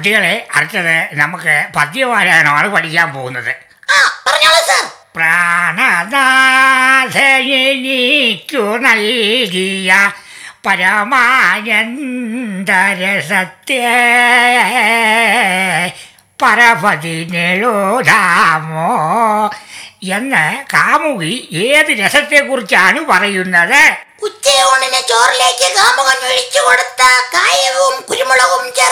കുട്ടികളെ അടുത്തത് നമുക്ക് പദ്യപാരായണമാണ് പഠിക്കാൻ പോകുന്നത് ആ പറഞ്ഞോളൂ സാർ പ്രാണനാഥനിക്കു നൽകിയ പരമാനന്ദരസത്തെ പരപതിനെഴുതാമോ എന്ന് കാമുകി ഏത് രസത്തെക്കുറിച്ചാണ് പറയുന്നത് ഉച്ചയൂണിന് ചോറിലേക്ക് കാമുകൻ ഒഴിച്ചു കൊടുത്ത കായവും കുരുമുളകും ചേർത്ത്